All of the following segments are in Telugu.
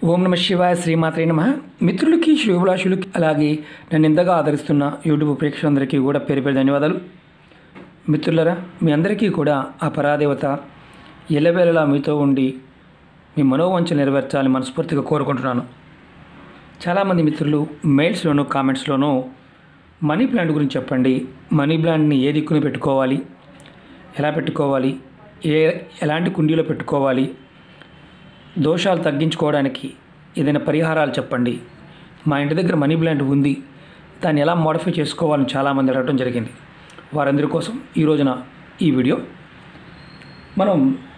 ఓం నమ శివాయ శ్రీమాత్రే నమ మిత్రులకి శ్రీభిలాషులకి అలాగే నన్ను ఇంతగా ఆదరిస్తున్న యూట్యూబ్ ప్రేక్షకులందరికీ కూడా పేరు పేరు ధన్యవాదాలు మిత్రులరా మీ అందరికీ కూడా ఆ పరాదేవత ఎల్లవేళలా మీతో ఉండి మీ మనోవంచ నెరవేర్చాలని మనస్ఫూర్తిగా కోరుకుంటున్నాను చాలామంది మిత్రులు మెయిల్స్లోనూ కామెంట్స్లోనూ మనీ ప్లాంట్ గురించి చెప్పండి మనీ ప్లాంట్ని ఏ దిక్కున పెట్టుకోవాలి ఎలా పెట్టుకోవాలి ఏ ఎలాంటి కుండీలో పెట్టుకోవాలి దోషాలు తగ్గించుకోవడానికి ఏదైనా పరిహారాలు చెప్పండి మా ఇంటి దగ్గర మనీ ప్లాంట్ ఉంది దాన్ని ఎలా మోడిఫై చేసుకోవాలని చాలామంది అడగడం జరిగింది వారందరి కోసం ఈ రోజున ఈ వీడియో మనం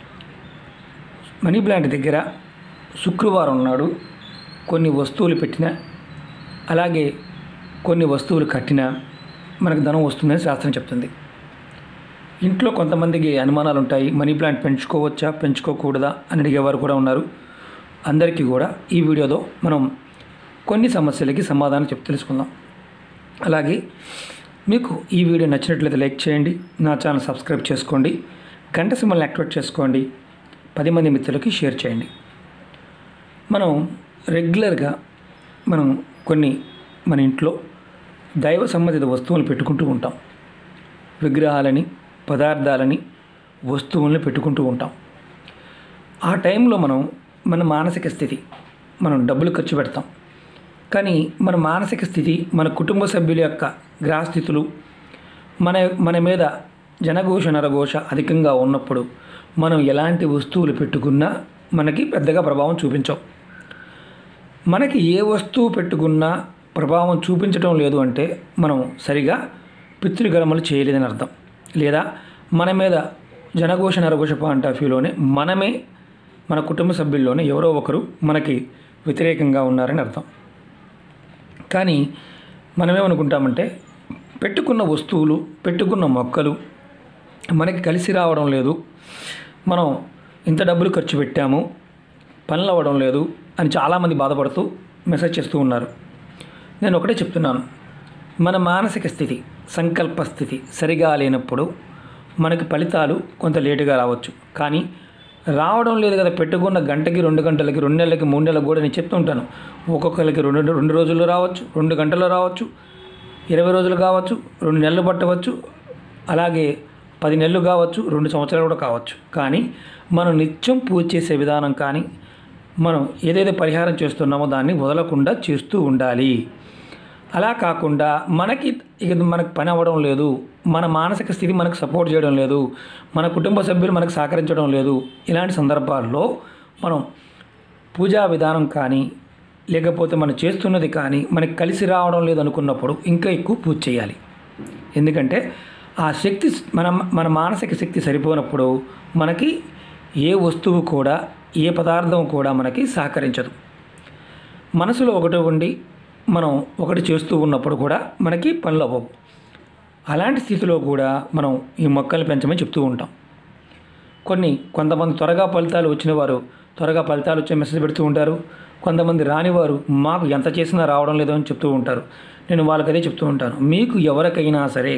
మనీ ప్లాంట్ దగ్గర శుక్రవారం నాడు కొన్ని వస్తువులు పెట్టిన అలాగే కొన్ని వస్తువులు కట్టినా మనకు ధనం వస్తుందని శాస్త్రం చెప్తుంది ఇంట్లో కొంతమందికి అనుమానాలు ఉంటాయి మనీ ప్లాంట్ పెంచుకోవచ్చా పెంచుకోకూడదా అని అడిగేవారు కూడా ఉన్నారు అందరికీ కూడా ఈ వీడియోలో మనం కొన్ని సమస్యలకి సమాధానం చెప్పి తెలుసుకుందాం అలాగే మీకు ఈ వీడియో నచ్చినట్లయితే లైక్ చేయండి నా ఛానల్ సబ్స్క్రైబ్ చేసుకోండి గంట సింబల్ని యాక్టివేట్ చేసుకోండి పది మంది మిత్రులకి షేర్ చేయండి మనం రెగ్యులర్గా మనం కొన్ని మన ఇంట్లో దైవ సంబంధిత వస్తువులు పెట్టుకుంటూ ఉంటాం విగ్రహాలని పదార్థాలని వస్తువుల్ని పెట్టుకుంటూ ఉంటాం ఆ టైంలో మనం మన మానసిక స్థితి మనం డబ్బులు ఖర్చు పెడతాం కానీ మన మానసిక స్థితి మన కుటుంబ సభ్యుల యొక్క గ్రహస్థితులు మన మన మీద జనఘోష నరఘోష అధికంగా ఉన్నప్పుడు మనం ఎలాంటి వస్తువులు పెట్టుకున్నా మనకి పెద్దగా ప్రభావం చూపించవు మనకి ఏ వస్తువు పెట్టుకున్నా ప్రభావం చూపించడం లేదు అంటే మనం సరిగా పితృగలమలు చేయలేదని అర్థం లేదా మన మీద జనఘోష నరఘోష పాయింట్ ఆఫ్ వ్యూలోనే మనమే మన కుటుంబ సభ్యుల్లోనే ఎవరో ఒకరు మనకి వ్యతిరేకంగా ఉన్నారని అర్థం కానీ మనమేమనుకుంటామంటే పెట్టుకున్న వస్తువులు పెట్టుకున్న మొక్కలు మనకి కలిసి రావడం లేదు మనం ఇంత డబ్బులు ఖర్చు పెట్టాము పనులు అవ్వడం లేదు అని చాలామంది బాధపడుతూ మెసేజ్ చేస్తూ ఉన్నారు నేను ఒకటే చెప్తున్నాను మన మానసిక స్థితి సంకల్ప స్థితి సరిగా లేనప్పుడు మనకి ఫలితాలు కొంత లేటుగా రావచ్చు కానీ రావడం లేదు కదా పెట్టుకున్న గంటకి రెండు గంటలకి రెండు నెలలకి మూడు నెలలకు కూడా నేను చెప్తూ ఉంటాను ఒక్కొక్కరికి రెండు రెండు రోజుల్లో రావచ్చు రెండు గంటల్లో రావచ్చు ఇరవై రోజులు కావచ్చు రెండు నెలలు పట్టవచ్చు అలాగే పది నెలలు కావచ్చు రెండు సంవత్సరాలు కూడా కావచ్చు కానీ మనం నిత్యం పూజ చేసే విధానం కానీ మనం ఏదైతే పరిహారం చేస్తున్నామో దాన్ని వదలకుండా చేస్తూ ఉండాలి అలా కాకుండా మనకి ఇక మనకు పని అవ్వడం లేదు మన మానసిక స్థితి మనకు సపోర్ట్ చేయడం లేదు మన కుటుంబ సభ్యులు మనకు సహకరించడం లేదు ఇలాంటి సందర్భాల్లో మనం పూజా విధానం కానీ లేకపోతే మనం చేస్తున్నది కానీ మనకి కలిసి రావడం లేదు అనుకున్నప్పుడు ఇంకా ఎక్కువ పూజ చేయాలి ఎందుకంటే ఆ శక్తి మన మన మానసిక శక్తి సరిపోనప్పుడు మనకి ఏ వస్తువు కూడా ఏ పదార్థం కూడా మనకి సహకరించదు మనసులో ఒకటి ఉండి మనం ఒకటి చేస్తూ ఉన్నప్పుడు కూడా మనకి పనులు అవ్వవు అలాంటి స్థితిలో కూడా మనం ఈ మొక్కలు పెంచమని చెప్తూ ఉంటాం కొన్ని కొంతమంది త్వరగా ఫలితాలు వచ్చిన వారు త్వరగా ఫలితాలు వచ్చే మెసేజ్ పెడుతూ ఉంటారు కొంతమంది రానివారు మాకు ఎంత చేసినా రావడం లేదు అని చెప్తూ ఉంటారు నేను వాళ్ళకి అదే చెప్తూ ఉంటాను మీకు ఎవరికైనా సరే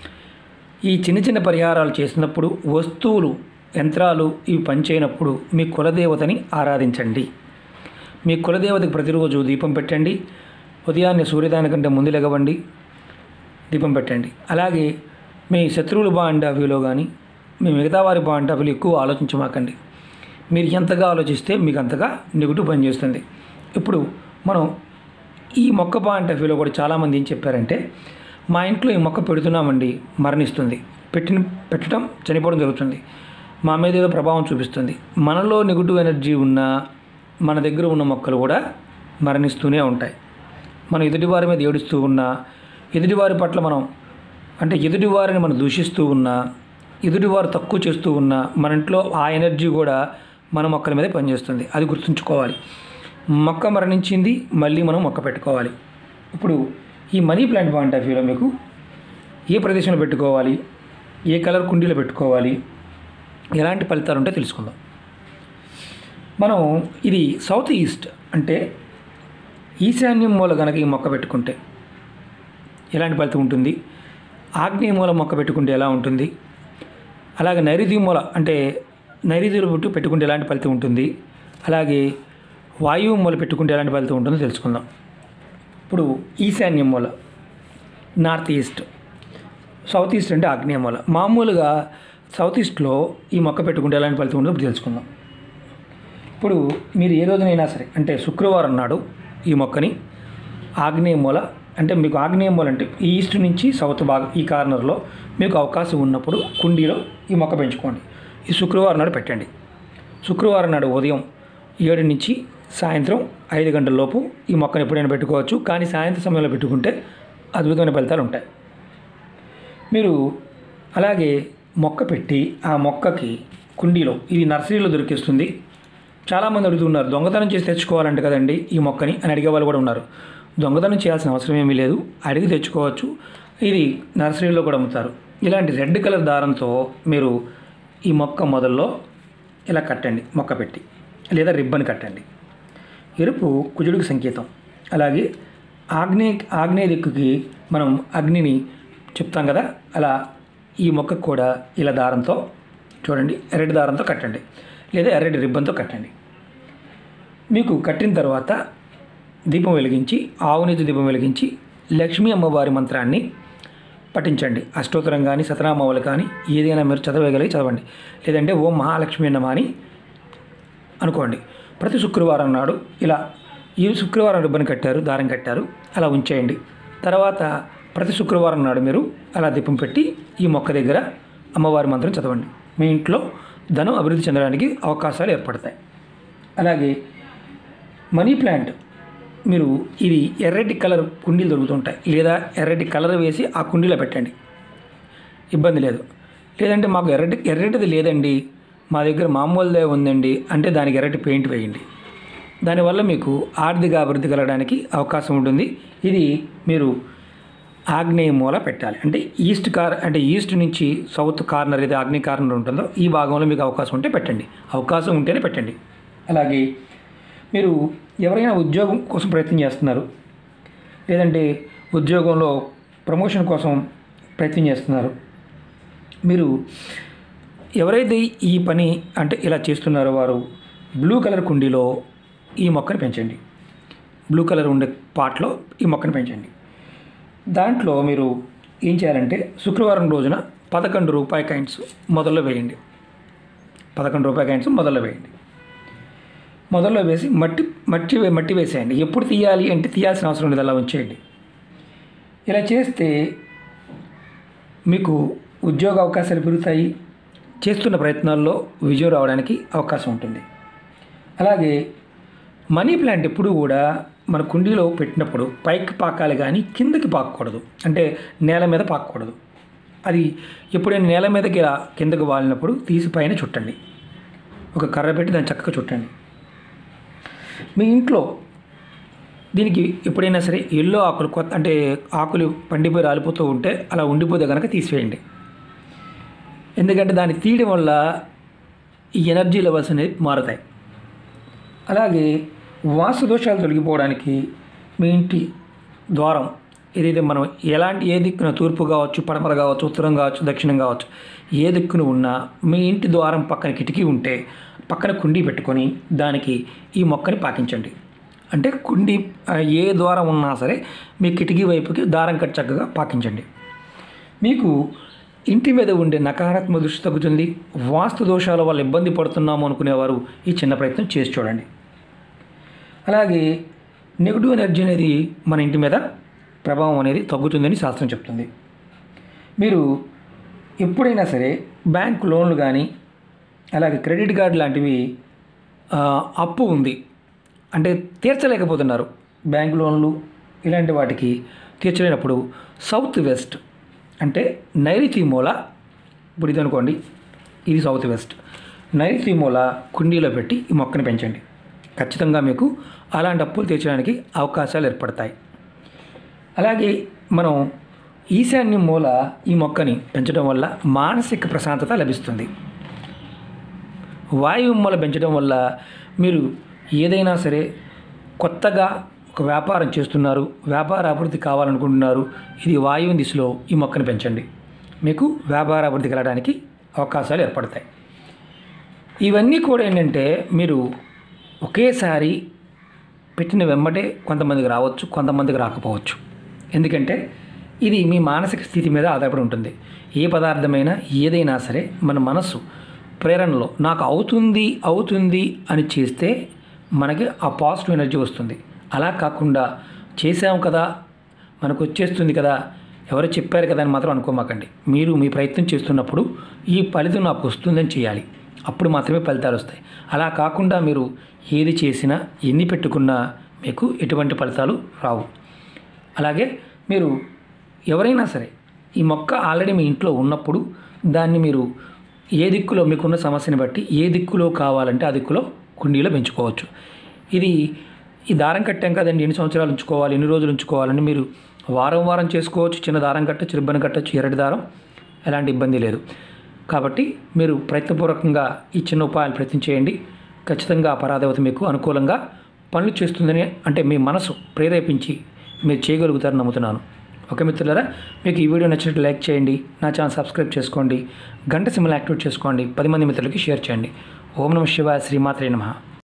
ఈ చిన్న చిన్న పరిహారాలు చేసినప్పుడు వస్తువులు యంత్రాలు ఇవి పనిచేయనప్పుడు మీ కులదేవతని ఆరాధించండి మీ కులదేవతకి ప్రతిరోజు దీపం పెట్టండి ఉదయాన్నే సూర్యోదయానికంటే ముందు లెగవండి దీపం పెట్టండి అలాగే మీ శత్రువులు బాండావ్యూలో కానీ మీ మిగతా వారి బాండావ్యూలు ఎక్కువ ఆలోచించమాకండి మీరు ఎంతగా ఆలోచిస్తే మీకు అంతగా నెగిటివ్ పనిచేస్తుంది ఇప్పుడు మనం ఈ మొక్క పాయింట్ ఆఫ్ వ్యూలో కూడా చాలామంది ఏం చెప్పారంటే మా ఇంట్లో ఈ మొక్క పెడుతున్నామండి మరణిస్తుంది పెట్టిన పెట్టడం చనిపోవడం జరుగుతుంది మా మీద ఏదో ప్రభావం చూపిస్తుంది మనలో నెగిటివ్ ఎనర్జీ ఉన్న మన దగ్గర ఉన్న మొక్కలు కూడా మరణిస్తూనే ఉంటాయి మనం ఎదుటివారి మీద ఏడుస్తూ ఉన్నా ఎదుటివారి పట్ల మనం అంటే ఎదుటివారిని మనం దూషిస్తూ ఉన్నా ఎదుటివారు తక్కువ చేస్తూ ఉన్నా మన ఇంట్లో ఆ ఎనర్జీ కూడా మన మొక్కల మీదే పనిచేస్తుంది అది గుర్తుంచుకోవాలి మొక్క మరణించింది మళ్ళీ మనం మొక్క పెట్టుకోవాలి ఇప్పుడు ఈ మనీ ప్లాంట్ పాయింట్ ఆఫ్ వ్యూలో మీకు ఏ ప్రదేశంలో పెట్టుకోవాలి ఏ కలర్ కుండీలో పెట్టుకోవాలి ఎలాంటి ఫలితాలు ఉంటే తెలుసుకుందాం మనం ఇది సౌత్ ఈస్ట్ అంటే ఈశాన్యం మూల కనుక ఈ మొక్క పెట్టుకుంటే ఎలాంటి ఫలితం ఉంటుంది ఆగ్నేయ మూల మొక్క పెట్టుకుంటే ఎలా ఉంటుంది అలాగే నైరుతి మూల అంటే నైరుతి పెట్టు పెట్టుకుంటే ఎలాంటి ఫలితం ఉంటుంది అలాగే వాయువు మూల పెట్టుకుంటే ఎలాంటి ఫలితం ఉంటుందో తెలుసుకుందాం ఇప్పుడు ఈశాన్య మూల నార్త్ ఈస్ట్ సౌత్ ఈస్ట్ అంటే ఆగ్నేయ మూల మామూలుగా సౌత్ ఈస్ట్లో ఈ మొక్క పెట్టుకుంటే ఎలాంటి ఫలితం ఉంటుందో ఇప్పుడు తెలుసుకుందాం ఇప్పుడు మీరు ఏ రోజునైనా సరే అంటే శుక్రవారం నాడు ఈ మొక్కని ఆగ్నేయ మూల అంటే మీకు ఆగ్నేయ మూల అంటే ఈస్ట్ నుంచి సౌత్ భాగం ఈ కార్నర్లో మీకు అవకాశం ఉన్నప్పుడు కుండీలో ఈ మొక్క పెంచుకోండి ఈ శుక్రవారం నాడు పెట్టండి శుక్రవారం నాడు ఉదయం ఏడు నుంచి సాయంత్రం ఐదు గంటల లోపు ఈ మొక్కను ఎప్పుడైనా పెట్టుకోవచ్చు కానీ సాయంత్రం సమయంలో పెట్టుకుంటే అద్భుతమైన ఫలితాలు ఉంటాయి మీరు అలాగే మొక్క పెట్టి ఆ మొక్కకి కుండీలో ఇది నర్సరీలో దొరికిస్తుంది చాలామంది అడుగుతున్నారు దొంగతనం చేసి తెచ్చుకోవాలంట కదండి ఈ మొక్కని అని అడిగే వాళ్ళు కూడా ఉన్నారు దొంగతనం చేయాల్సిన అవసరం ఏమీ లేదు అడిగి తెచ్చుకోవచ్చు ఇది నర్సరీలో కూడా అమ్ముతారు ఇలాంటి రెడ్ కలర్ దారంతో మీరు ఈ మొక్క మొదల్లో ఇలా కట్టండి మొక్క పెట్టి లేదా రిబ్బన్ కట్టండి ఎరుపు కుజుడికి సంకేతం అలాగే ఆగ్నేయ ఆగ్నేయ దిక్కుకి మనం అగ్నిని చెప్తాం కదా అలా ఈ మొక్కకు కూడా ఇలా దారంతో చూడండి ఎర్రటి దారంతో కట్టండి లేదా ఎర్రటి రిబ్బన్తో కట్టండి మీకు కట్టిన తర్వాత దీపం వెలిగించి ఆవునేతి దీపం వెలిగించి లక్ష్మీ అమ్మవారి మంత్రాన్ని పఠించండి అష్టోత్తరం కానీ సతనామావళి కానీ ఏదైనా మీరు చదవగలిగి చదవండి లేదంటే ఓం మహాలక్ష్మి నమ అని అనుకోండి ప్రతి శుక్రవారం నాడు ఇలా ఈ శుక్రవారం రిబ్బన్ కట్టారు దారం కట్టారు అలా ఉంచేయండి తర్వాత ప్రతి శుక్రవారం నాడు మీరు అలా దీపం పెట్టి ఈ మొక్క దగ్గర అమ్మవారి మంత్రం చదవండి మీ ఇంట్లో ధనం అభివృద్ధి చెందడానికి అవకాశాలు ఏర్పడతాయి అలాగే మనీ ప్లాంట్ మీరు ఇది ఎర్రటి కలర్ కుండీలు దొరుకుతుంటాయి లేదా ఎర్రటి కలర్ వేసి ఆ కుండీలో పెట్టండి ఇబ్బంది లేదు లేదంటే మాకు ఎర్రటి ఎర్రటిది లేదండి మా దగ్గర మామూలుదే ఉందండి అంటే దానికి ఎర్రటి పెయింట్ వేయండి దానివల్ల మీకు ఆర్థిక అభివృద్ధి కలగడానికి అవకాశం ఉంటుంది ఇది మీరు ఆగ్నేయ మూల పెట్టాలి అంటే ఈస్ట్ కార్ అంటే ఈస్ట్ నుంచి సౌత్ కార్నర్ ఏది ఆగ్నేయ కార్నర్ ఉంటుందో ఈ భాగంలో మీకు అవకాశం ఉంటే పెట్టండి అవకాశం ఉంటేనే పెట్టండి అలాగే మీరు ఎవరైనా ఉద్యోగం కోసం ప్రయత్నం చేస్తున్నారు లేదంటే ఉద్యోగంలో ప్రమోషన్ కోసం ప్రయత్నం చేస్తున్నారు మీరు ఎవరైతే ఈ పని అంటే ఇలా చేస్తున్నారో వారు బ్లూ కలర్ కుండీలో ఈ మొక్కను పెంచండి బ్లూ కలర్ ఉండే పాట్లో ఈ మొక్కను పెంచండి దాంట్లో మీరు ఏం చేయాలంటే శుక్రవారం రోజున పదకొండు రూపాయి కాయిన్స్ మొదల్లో వేయండి పదకొండు రూపాయి కాయిన్స్ మొదల్లో వేయండి మొదల్లో వేసి మట్టి మట్టి వే- మట్టి వేసేయండి ఎప్పుడు తీయాలి అంటే తీయాల్సిన అవసరం లేదు అలా ఉంచేయండి ఇలా చేస్తే మీకు ఉద్యోగ అవకాశాలు పెరుగుతాయి చేస్తున్న ప్రయత్నాల్లో విజయం రావడానికి అవకాశం ఉంటుంది అలాగే మనీ ప్లాంట్ ఎప్పుడు కూడా మన కుండీలో పెట్టినప్పుడు పైకి పాకాలి కానీ కిందకి పాకకూడదు అంటే నేల మీద పాకకూడదు అది ఎప్పుడైనా నేల మీదకి ఇలా కిందకి వాలినప్పుడు తీసి పైన చుట్టండి ఒక కర్ర పెట్టి దాన్ని చక్కగా చుట్టండి మీ ఇంట్లో దీనికి ఎప్పుడైనా సరే ఎల్లో ఆకులు కొత్త అంటే ఆకులు పండిపోయి రాలిపోతూ ఉంటే అలా ఉండిపోతే కనుక తీసివేయండి ఎందుకంటే దాన్ని తీయడం వల్ల ఈ ఎనర్జీ లెవెల్స్ అనేవి మారుతాయి అలాగే వాస్తు దోషాలు తొలగిపోవడానికి మీ ఇంటి ద్వారం ఏదైతే మనం ఎలాంటి ఏ దిక్కున తూర్పు కావచ్చు పడమర కావచ్చు ఉత్తరం కావచ్చు దక్షిణం కావచ్చు ఏ దిక్కున ఉన్నా మీ ఇంటి ద్వారం పక్కన కిటికీ ఉంటే పక్కన కుండీ పెట్టుకొని దానికి ఈ మొక్కని పాకించండి అంటే కుండీ ఆ, ఏ ద్వారం ఉన్నా సరే మీ కిటికీ వైపుకి దారం కట్టి చక్కగా పాకించండి మీకు ఇంటి మీద ఉండే నకారాత్మక దృష్టి తగ్గుతుంది వాస్తు దోషాల వల్ల ఇబ్బంది పడుతున్నాము అనుకునేవారు ఈ చిన్న ప్రయత్నం చేసి చూడండి అలాగే నెగిటివ్ ఎనర్జీ అనేది మన ఇంటి మీద ప్రభావం అనేది తగ్గుతుందని శాస్త్రం చెప్తుంది మీరు ఎప్పుడైనా సరే బ్యాంక్ లోన్లు కానీ అలాగే క్రెడిట్ కార్డు లాంటివి ఆ, అప్పు ఉంది అంటే తీర్చలేకపోతున్నారు బ్యాంక్ లోన్లు ఇలాంటి వాటికి తీర్చలేనప్పుడు సౌత్ వెస్ట్ అంటే నైరుతి మూల ఇప్పుడు ఇది అనుకోండి ఇది సౌత్ వెస్ట్ నైరుతి మూల కుండీలో పెట్టి ఈ మొక్కని పెంచండి ఖచ్చితంగా మీకు అలాంటి అప్పులు తీర్చడానికి అవకాశాలు ఏర్పడతాయి అలాగే మనం ఈశాన్య మూల ఈ మొక్కని పెంచడం వల్ల మానసిక ప్రశాంతత లభిస్తుంది వాయువు మూల పెంచడం వల్ల మీరు ఏదైనా సరే కొత్తగా ఒక వ్యాపారం చేస్తున్నారు వ్యాపార అభివృద్ధి కావాలనుకుంటున్నారు ఇది వాయువు దిశలో ఈ మొక్కను పెంచండి మీకు వ్యాపార అభివృద్ధి కలగడానికి అవకాశాలు ఏర్పడతాయి ఇవన్నీ కూడా ఏంటంటే మీరు ఒకేసారి పెట్టిన వెంబటే కొంతమందికి రావచ్చు కొంతమందికి రాకపోవచ్చు ఎందుకంటే ఇది మీ మానసిక స్థితి మీద ఆధారపడి ఉంటుంది ఏ పదార్థమైనా ఏదైనా సరే మన మనస్సు ప్రేరణలో నాకు అవుతుంది అవుతుంది అని చేస్తే మనకి ఆ పాజిటివ్ ఎనర్జీ వస్తుంది అలా కాకుండా చేసాం కదా మనకు వచ్చేస్తుంది కదా ఎవరు చెప్పారు కదా అని మాత్రం అనుకోమాకండి మీరు మీ ప్రయత్నం చేస్తున్నప్పుడు ఈ ఫలితం నాకు వస్తుందని చేయాలి అప్పుడు మాత్రమే ఫలితాలు వస్తాయి అలా కాకుండా మీరు ఏది చేసినా ఎన్ని పెట్టుకున్నా మీకు ఎటువంటి ఫలితాలు రావు అలాగే మీరు ఎవరైనా సరే ఈ మొక్క ఆల్రెడీ మీ ఇంట్లో ఉన్నప్పుడు దాన్ని మీరు ఏ దిక్కులో మీకున్న సమస్యని బట్టి ఏ దిక్కులో కావాలంటే ఆ దిక్కులో కుండీలో పెంచుకోవచ్చు ఇది ఈ దారం కట్టాం కదండి ఎన్ని సంవత్సరాలు ఉంచుకోవాలి ఎన్ని రోజులు ఉంచుకోవాలని మీరు వారం వారం చేసుకోవచ్చు చిన్న దారం కట్టచ్చు రిబ్బన్ కట్టచ్చు ఎర్రటి దారం ఎలాంటి ఇబ్బంది లేదు కాబట్టి మీరు ప్రయత్నపూర్వకంగా ఈ చిన్న ఉపాయాలు ప్రయత్నం చేయండి ఖచ్చితంగా ఆ పరాదేవత మీకు అనుకూలంగా పనులు చేస్తుందని అంటే మీ మనసు ప్రేరేపించి మీరు చేయగలుగుతారని నమ్ముతున్నాను ఓకే మిత్రులారా మీకు ఈ వీడియో నచ్చినట్టు లైక్ చేయండి నా ఛానల్ సబ్స్క్రైబ్ చేసుకోండి గంట సింబల్ యాక్టివేట్ చేసుకోండి పది మంది మిత్రులకి షేర్ చేయండి ఓం నమ శివాయ శ్రీమాత్రే నమః